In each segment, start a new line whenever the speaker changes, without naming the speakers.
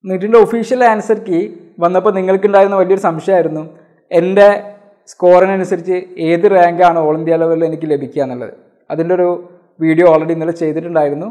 നീറ്റിൻ്റെ official answer key വന്നപ്പോൾ നിങ്ങൾക്കുണ്ടായിരുന്ന വലിയൊരു സംശയമായിരുന്നു എൻ്റെ സ്കോറിനനുസരിച്ച് ഏത് റാങ്കാണ് ഓൾ ഇന്ത്യ ലെവലിൽ എനിക്ക് ലഭിക്കുക എന്നുള്ളത് അതിൻ്റെ ഒരു വീഡിയോ ഓൾറെഡി ഇന്നലെ ചെയ്തിട്ടുണ്ടായിരുന്നു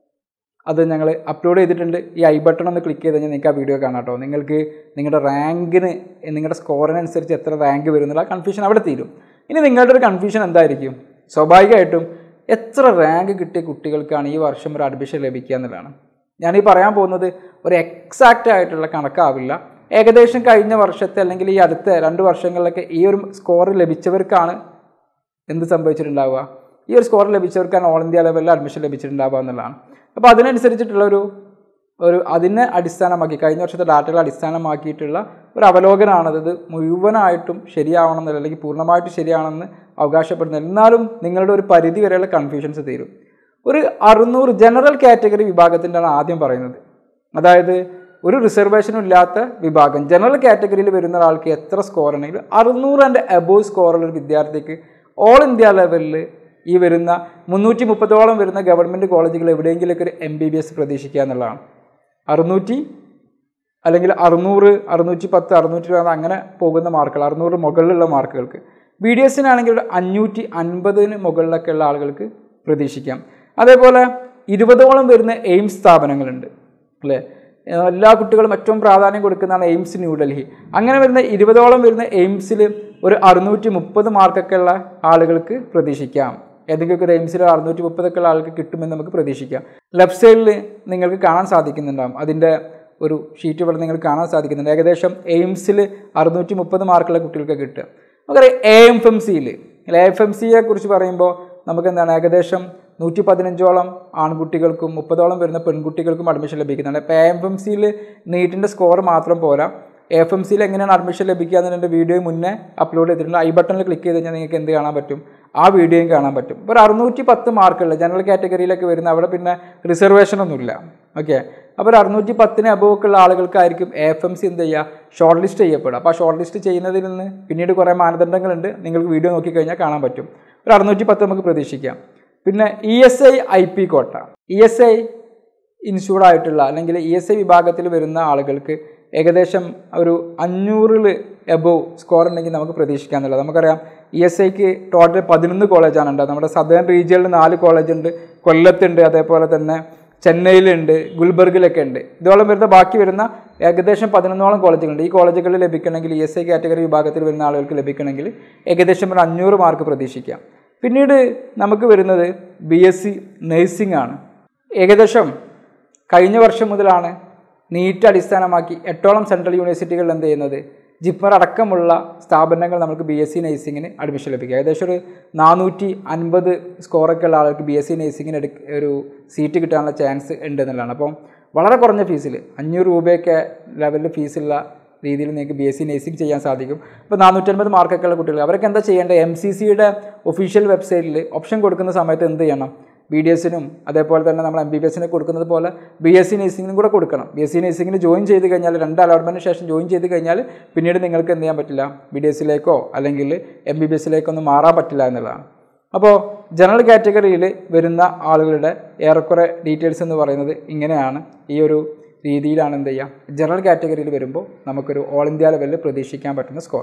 അത് ഞങ്ങൾ അപ്ലോഡ് ചെയ്തിട്ടുണ്ട് ഈ ഐ ബട്ടൺ ഒന്ന് ക്ലിക്ക് ചെയ്ത് കഴിഞ്ഞാൽ നിങ്ങൾക്ക് ആ വീഡിയോ കാണാം കേട്ടോ നിങ്ങൾക്ക് നിങ്ങളുടെ റാങ്കിന് നിങ്ങളുടെ സ്കോറിനനുസരിച്ച് എത്ര റാങ്ക് വരുന്നുള്ള കൺഫ്യൂഷൻ അവിടെ തീരും ഇനി നിങ്ങളുടെ ഒരു കൺഫ്യൂഷൻ എന്തായിരിക്കും സ്വാഭാവികമായിട്ടും എത്ര റാങ്ക് കിട്ടിയ കുട്ടികൾക്കാണ് ഈ വർഷം ഒരു അഡ്മിഷൻ ലഭിക്കുക എന്നുള്ളതാണ് ഞാനീ പറയാൻ പോകുന്നത് ഒരു എക്സാക്റ്റ് ആയിട്ടുള്ള കണക്കാവില്ല ഏകദേശം കഴിഞ്ഞ വർഷത്തെ അല്ലെങ്കിൽ ഈ അടുത്ത രണ്ട് വർഷങ്ങളിലൊക്കെ ഈ ഒരു സ്കോർ ലഭിച്ചവർക്കാണ് എന്ത് സംഭവിച്ചിട്ടുണ്ടാവുക ഈ ഒരു സ്കോർ ലഭിച്ചവർക്കാണ് ഓൾ ഇന്ത്യ ലെവലിൽ അഡ്മിഷൻ ലഭിച്ചിട്ടുണ്ടാവുക എന്നുള്ളതാണ് അപ്പോൾ അതിനനുസരിച്ചിട്ടുള്ള ഒരു ഒരു അതിനെ അടിസ്ഥാനമാക്കി കഴിഞ്ഞ വർഷത്തെ ഡാറ്റകൾ അടിസ്ഥാനമാക്കിയിട്ടുള്ള ഒരു അവലോകനമാണത് ഇത് മുഴുവനായിട്ടും ശരിയാവണമെന്നില്ല അല്ലെങ്കിൽ പൂർണ്ണമായിട്ടും ശരിയാണെന്ന് അവകാശപ്പെടുന്നത് എന്നാലും നിങ്ങളുടെ ഒരു പരിധി വരെയുള്ള കൺഫ്യൂഷൻസ് തീരും ഒരു അറുന്നൂറ് ജനറൽ കാറ്റഗറി വിഭാഗത്തിൻ്റെയാണ് ആദ്യം പറയുന്നത് അതായത് ഒരു റിസർവേഷനും ഇല്ലാത്ത വിഭാഗം ജനറൽ കാറ്റഗറിയിൽ വരുന്ന ഒരാൾക്ക് എത്ര സ്കോർ ഉണ്ടെങ്കിലും അറുന്നൂറ് ആൻഡ് എബോവ് സ്കോറുള്ള ഒരു വിദ്യാർത്ഥിക്ക് ഓൾ ഇന്ത്യ ലെവലിൽ ഈ വരുന്ന മുന്നൂറ്റി മുപ്പതോളം വരുന്ന ഗവൺമെൻറ് കോളേജുകൾ എവിടെയെങ്കിലൊക്കെ ഒരു എം ബി ബി എസ് പ്രതീക്ഷിക്കുക എന്നുള്ളതാണ് അറുന്നൂറ്റി അല്ലെങ്കിൽ അറുന്നൂറ് അറുന്നൂറ്റി പത്ത് അറുന്നൂറ്റി ഇരുപത് അങ്ങനെ പോകുന്ന മാർക്കുകൾ അറുന്നൂറ് മുകളിലുള്ള മാർക്കുകൾക്ക് ബി ഡി എസിനാണെങ്കിൽ ഒരു അഞ്ഞൂറ്റി അൻപതിന് മുകളിലൊക്കെ ഉള്ള ആളുകൾക്ക് പ്രതീക്ഷിക്കാം അതേപോലെ ഇരുപതോളം വരുന്ന എയിംസ് സ്ഥാപനങ്ങളുണ്ട് അല്ലേ എല്ലാ കുട്ടികളും ഏറ്റവും പ്രാധാന്യം കൊടുക്കുന്നതാണ് എയിംസ് ന്യൂഡൽഹി അങ്ങനെ വരുന്ന ഇരുപതോളം വരുന്ന എയിംസിൽ ഒരു അറുന്നൂറ്റി മുപ്പത് മാർക്കൊക്കെ ഉള്ള ആളുകൾക്ക് പ്രതീക്ഷിക്കാം ഏതെങ്കിലുമൊക്കെ ഒരു എയിംസിൽ അറുന്നൂറ്റി മുപ്പതൊക്കെ ഉള്ള ആൾക്ക് കിട്ടുമെന്ന് നമുക്ക് പ്രതീക്ഷിക്കാം ലെഫ്റ്റ് സൈഡിൽ നിങ്ങൾക്ക് കാണാൻ സാധിക്കുന്നുണ്ടാവും അതിൻ്റെ ഒരു ഷീറ്റ് ഇവിടെ നിങ്ങൾക്ക് കാണാൻ സാധിക്കുന്നുണ്ട് ഏകദേശം എയിംസിൽ അറുന്നൂറ്റി മുപ്പത് മാർക്കുള്ള കുട്ടികൾക്ക് കിട്ടുക നമുക്കറിയാം എ എം എം സിയിൽ എ എഫ് എം സിയെ കുറിച്ച് പറയുമ്പോൾ നമുക്ക് എന്താണ് ഏകദേശം നൂറ്റി പതിനഞ്ചോളം ആൺകുട്ടികൾക്കും മുപ്പതോളം വരുന്ന പെൺകുട്ടികൾക്കും അഡ്മിഷൻ ലഭിക്കുന്നുണ്ട് ഇപ്പോൾ എ എഫ് എം സിയിൽ നീറ്റിൻ്റെ സ്കോർ മാത്രം പോരാ എഫ് എം സിയിൽ എങ്ങനെയാണ് അഡ്മിഷൻ ലഭിക്കുക എന്നതിൻ്റെ വീഡിയോ മുന്നേ അപ്ലോഡ് ചെയ്തിട്ടുണ്ട് ഐ ബട്ടണിൽ ക്ലിക്ക് ചെയ്ത് കഴിഞ്ഞാൽ നിങ്ങൾക്ക് എന്ത് കാണാൻ പറ്റും ആ വീഡിയോയും കാണാൻ പറ്റും ഇപ്പോൾ ഒരു അറുന്നൂറ്റി പത്ത് മാർക്കുള്ള ജനറൽ കാറ്റഗറിയിലൊക്കെ വരുന്ന അവിടെ പിന്നെ റിസർവേഷൻ ഒന്നുമില്ല ഓക്കെ അപ്പോൾ ഒരു അറുന്നൂറ്റി പത്തിന് അബോവ് ഉള്ള ആളുകൾക്കായിരിക്കും എഫ് എം സി എന്ത് ചെയ്യുക ഷോർട്ട് ലിസ്റ്റ് ചെയ്യപ്പെടുക അപ്പോൾ ആ ഷോർട്ട് ലിസ്റ്റ് ചെയ്യുന്നതിൽ നിന്ന് പിന്നീട് കുറേ മാനദണ്ഡങ്ങളുണ്ട് നിങ്ങൾക്ക് വീഡിയോ നോക്കിക്കഴിഞ്ഞാൽ കാണാൻ പറ്റും ഒരു അറുന്നൂറ്റി പത്ത് നമുക്ക് പ്രതീക്ഷിക്കാം പിന്നെ E S I I P quota E S I insured ആയിട്ടുള്ള അല്ലെങ്കിൽ ഇ എസ് ഐ വിഭാഗത്തിൽ വരുന്ന ആളുകൾക്ക് ഏകദേശം ഒരു അഞ്ഞൂറിൽ എബോവ് സ്കോർ ഉണ്ടെങ്കിൽ നമുക്ക് പ്രതീക്ഷിക്കാം എന്നുള്ളത് നമുക്കറിയാം ഇ എസ് ഐക്ക് ടോട്ടൽ പതിനൊന്ന് കോളേജാണ് ഉണ്ട് നമ്മുടെ സദേൺ റീജിയനിൽ നാല് കോളേജ് ഉണ്ട് കൊല്ലത്തുണ്ട് അതേപോലെ തന്നെ ചെന്നൈയിലുണ്ട് ഗുൽബർഗിലൊക്കെ ഉണ്ട് ഇതോളം വരുന്ന ബാക്കി വരുന്ന ഏകദേശം പതിനൊന്നോളം കോളേജുകളുണ്ട് ഈ കോളേജുകളിൽ ലഭിക്കണമെങ്കിൽ ഇ എസ് ഐ കാറ്റഗറി വിഭാഗത്തിൽ വരുന്ന ആളുകൾക്ക് ലഭിക്കണമെങ്കിൽ ഏകദേശം ഒരു അഞ്ഞൂറ് മാർക്ക് പ്രതീക്ഷിക്കാം പിന്നീട് നമുക്ക് വരുന്നത് ബി എസ് സി നഴ്സിംഗ് ആണ് ഏകദേശം കഴിഞ്ഞ വർഷം മുതലാണ് നീറ്റ് അടിസ്ഥാനമാക്കി എട്ടോളം സെൻട്രൽ യൂണിവേഴ്സിറ്റികളിൽ എന്ത് ചെയ്യുന്നത് ജിപ്മർ അടക്കമുള്ള സ്ഥാപനങ്ങൾ നമുക്ക് ബി എസ് സി നഴ്സിങ്ങിന് അഡ്മിഷൻ ലഭിക്കുക ഏകദേശം ഒരു നാനൂറ്റി അൻപത് സ്കോറൊക്കെ ഉള്ള ആൾക്ക് ബി എസ് സി നഴ്സിങ്ങിന് എടുക്ക ഒരു സീറ്റ് കിട്ടാനുള്ള ചാൻസ് ഉണ്ട് എന്നുള്ളതാണ് അപ്പം വളരെ കുറഞ്ഞ ഫീസിൽ അഞ്ഞൂറ് രൂപയൊക്കെ ലെവലിൽ ഫീസുള്ള രീതിയിൽ നിങ്ങൾക്ക് ബി എസ് സി നഴ്സിംഗ് ചെയ്യാൻ സാധിക്കും ഇപ്പോൾ നാനൂറ്റൻപത് മാർക്കൊക്കെ ഉള്ള കുട്ടികൾ അവരൊക്കെ എന്താ ചെയ്യേണ്ടത് എം സി സിയുടെ ഒഫീഷ്യൽ വെബ്സൈറ്റിൽ ഓപ്ഷൻ കൊടുക്കുന്ന സമയത്ത് എന്ത് ചെയ്യണം ബി ഡി എസിനും അതേപോലെ തന്നെ നമ്മൾ എം ബി ബി എസിന് കൊടുക്കുന്നത് പോലെ ബി എസ് സി നഴ്സിംഗിനും കൂടെ കൊടുക്കണം ബി എസ് സി നഴ്സിംഗിന് ജോയിൻ ചെയ്ത് കഴിഞ്ഞാൽ രണ്ട് അലോട്ട്മെൻറ്റിന് ശേഷം ജോയിൻ ചെയ്ത് കഴിഞ്ഞാൽ പിന്നീട് നിങ്ങൾക്ക് എന്ത് ചെയ്യാൻ പറ്റില്ല ബി ഡി എസിലേക്കോ അല്ലെങ്കിൽ എം ബി ബി എസിലേക്കോ ഒന്നും മാറാൻ പറ്റില്ല എന്നുള്ളതാണ് അപ്പോൾ ജനറൽ കാറ്റഗറിയിൽ വരുന്ന ആളുകളുടെ ഏറെക്കുറെ ഡീറ്റെയിൽസ് എന്ന് പറയുന്നത് ഇങ്ങനെയാണ് ഈ ഒരു രീതിയിലാണ് എന്ത് ചെയ്യുക ജനറൽ കാറ്റഗറിയിൽ വരുമ്പോൾ നമുക്കൊരു ഓൾ ഇന്ത്യ ലെവലിൽ പ്രതീക്ഷിക്കാൻ പറ്റുന്ന സ്കോർ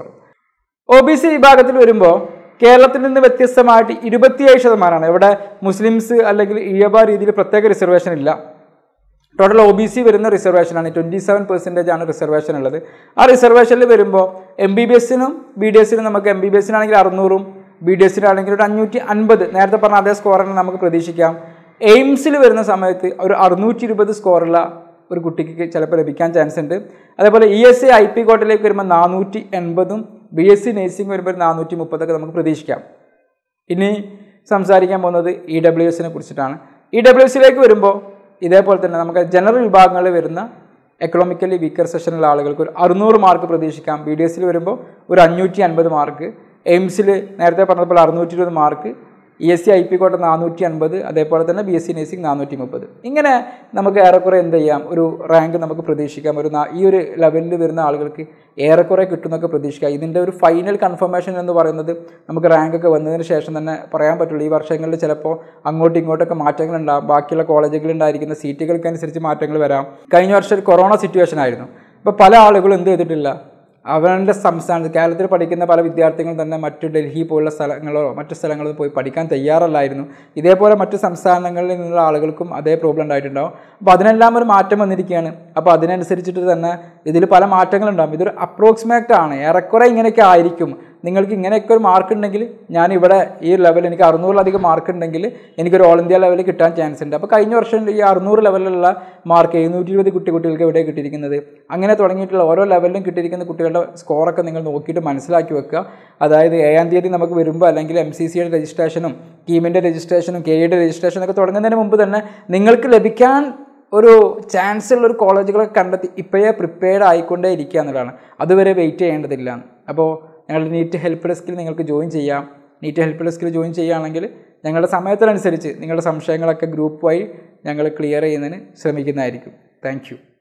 ഒ ബി സി വിഭാഗത്തിൽ വരുമ്പോൾ കേരളത്തിൽ നിന്ന് വ്യത്യസ്തമായിട്ട് ഇരുപത്തിയേഴ് ശതമാനമാണ് ഇവിടെ മുസ്ലിംസ് അല്ലെങ്കിൽ ഇഴബ രീതിയിൽ പ്രത്യേക റിസർവേഷൻ ഇല്ല ടോട്ടൽ ഒ ബി സി വരുന്ന റിസർവേഷനാണ് ട്വൻറ്റി സെവൻ പെർസെൻറ്റേജ് ആണ് റിസർവേഷൻ ഉള്ളത് ആ റിസർവേഷനിൽ വരുമ്പോൾ എം ബി ബി എസിനും ബി ഡി എസിനും നമുക്ക് എം ബി ബി എസിനാണെങ്കിൽ അറുന്നൂറും ബി ഡി എസിനാണെങ്കിൽ ഒരു അഞ്ഞൂറ്റി അൻപത് നേരത്തെ പറഞ്ഞ അതേ സ്കോറിന് നമുക്ക് പ്രതീക്ഷിക്കാം എയിംസിൽ വരുന്ന സമയത്ത് ഒരു അറുന്നൂറ്റി ഇരുപത് സ്കോറുള്ള ഒരു കുട്ടിക്ക് ചിലപ്പോൾ ലഭിക്കാൻ ചാൻസ് ഉണ്ട് അതേപോലെ E S C I P കോട്ടയിലേക്ക് വരുമ്പോൾ നാനൂറ്റി എൺപതും ബി എസ് സി നഴ്സിംഗ് വരുമ്പോൾ ഒരു നാനൂറ്റി മുപ്പതൊക്കെ നമുക്ക് പ്രതീക്ഷിക്കാം ഇനി സംസാരിക്കാൻ പോകുന്നത് ഇ ഡബ്ല്യു എസിനെ കുറിച്ചിട്ടാണ് ഇ ഡബ്ല്യു എസിലേക്ക് വരുമ്പോൾ ഇതേപോലെ തന്നെ നമുക്ക് ജനറൽ വിഭാഗങ്ങളിൽ വരുന്ന എക്കണോമിക്കലി വീക്കർ സെഷനിലുള്ള ആളുകൾക്ക് ഒരു അറുന്നൂറ് മാർക്ക് പ്രതീക്ഷിക്കാം ബി ഡി എസിൽ വരുമ്പോൾ ഒരു അഞ്ഞൂറ്റി അൻപത് മാർക്ക് എയിംസിൽ നേരത്തെ പറഞ്ഞപ്പോൾ അറുന്നൂറ്റി ഇരുപത് mark E S C I P quota നാനൂറ്റി അൻപത് അതേപോലെ തന്നെ ബി എസ് സി നഴ്സിംഗ് നാനൂറ്റി മുപ്പത് ഇങ്ങനെ നമുക്ക് ഏറെക്കുറെ എന്ത് ചെയ്യാം ഒരു റാങ്ക് നമുക്ക് പ്രതീക്ഷിക്കാം ഒരു നാ- ഈ ഒരു ലെവലിൽ വരുന്ന ആളുകൾക്ക് ഏറെക്കുറെ കിട്ടുന്നൊക്കെ പ്രതീക്ഷിക്കാം ഇതിൻ്റെ ഒരു ഫൈനൽ കൺഫർമേഷൻ എന്ന് പറയുന്നത് നമുക്ക് റാങ്ക് ഒക്കെ വന്നതിന് ശേഷം തന്നെ പറയാൻ പറ്റുള്ളൂ ഈ വർഷങ്ങളിൽ ചിലപ്പോൾ അങ്ങോട്ടും ഇങ്ങോട്ടൊക്കെ മാറ്റങ്ങൾ ഉണ്ടാകും ബാക്കിയുള്ള കോളേജുകളിൽ ഉണ്ടായിരിക്കുന്ന സീറ്റുകൾക്കനുസരിച്ച് മാറ്റങ്ങൾ വരാം കഴിഞ്ഞ വർഷം ഒരു കൊറോണ സിറ്റുവേഷൻ ആയിരുന്നു അപ്പോൾ പല ആളുകളും എന്ത് ചെയ്തിട്ടില്ല അവരുടെ സംസ്ഥാനത്ത് കേരളത്തിൽ പഠിക്കുന്ന പല വിദ്യാർത്ഥികളും തന്നെ മറ്റു ഡൽഹി പോലുള്ള സ്ഥലങ്ങളോ മറ്റു സ്ഥലങ്ങളോ പോയി പഠിക്കാൻ തയ്യാറല്ലായിരുന്നു ഇതേപോലെ മറ്റു സംസ്ഥാനങ്ങളിൽ നിന്നുള്ള ആളുകൾക്കും അതേ പ്രോബ്ലം ഉണ്ടായിട്ടുണ്ടാവും അപ്പോൾ അതിനെല്ലാം ഒരു മാറ്റം വന്നിരിക്കുകയാണ് അപ്പോൾ അതിനനുസരിച്ചിട്ട് തന്നെ ഇതിൽ പല മാറ്റങ്ങളുണ്ടാകും ഇതൊരു അപ്രോക്സിമേറ്റ് ആണ് ഏറെക്കുറെ ഇങ്ങനെയൊക്കെ ആയിരിക്കും നിങ്ങൾക്ക് ഇങ്ങനെയൊക്കെ ഒരു മാർക്ക് ഉണ്ടെങ്കിൽ ഞാൻ ഇവിടെ ഈ ലെവൽ എനിക്ക് അറുന്നൂറിലധികം മാർക്ക് ഉണ്ടെങ്കിൽ എനിക്കൊരു ഓൾ ഇന്ത്യ ലെവലിൽ കിട്ടാൻ ചാൻസ് ഉണ്ട് അപ്പോൾ കഴിഞ്ഞ വർഷം ഈ അറുന്നൂറ് ലെവലിലുള്ള മാർക്ക് എഴുന്നൂറ്റി ഇരുപത് കുട്ടി കുട്ടികൾക്ക് എവിടെ കിട്ടിയിരിക്കുന്നത് അങ്ങനെ തുടങ്ങിയിട്ടുള്ള ഓരോ ലെവലിലും കിട്ടിയിരിക്കുന്ന കുട്ടികളുടെ സ്കോറൊക്കെ നിങ്ങൾ നോക്കിയിട്ട് മനസ്സിലാക്കി വെക്കുക അതായത് ഏഴാം തീയതി നമുക്ക് വരുമ്പോൾ അല്ലെങ്കിൽ എം സി സിയുടെ രജിസ്ട്രേഷനും കീമിൻ്റെ രജിസ്ട്രേഷനും കെ യുടെ രജിസ്ട്രേഷനും ഒക്കെ തുടങ്ങുന്നതിന് മുമ്പ് തന്നെ നിങ്ങൾക്ക് ലഭിക്കാൻ ഒരു ചാൻസ് ഉള്ള ഒരു കോളേജുകളൊക്കെ കണ്ടെത്തി ഇപ്പോഴേ പ്രിപ്പയർഡ് ആയിക്കൊണ്ടേ ഇരിക്കുക എന്നുള്ളതാണ് അതുവരെ വെയിറ്റ് ചെയ്യേണ്ടതില്ല അപ്പോൾ ഞങ്ങളുടെ നീറ്റ് ഹെൽപ്പ് ഡെസ്കിൽ നിങ്ങൾക്ക് ജോയിൻ ചെയ്യാം നീറ്റ് ഹെൽപ്പ് ഡെസ്കിൽ ജോയിൻ ചെയ്യുകയാണെങ്കിൽ ഞങ്ങളുടെ സമയത്തിനനുസരിച്ച് നിങ്ങളുടെ സംശയങ്ങളൊക്കെ ഗ്രൂപ്പ് വഴി ഞങ്ങൾ ക്ലിയർ ചെയ്യുന്നതിന് ശ്രമിക്കുന്നതായിരിക്കും താങ്ക്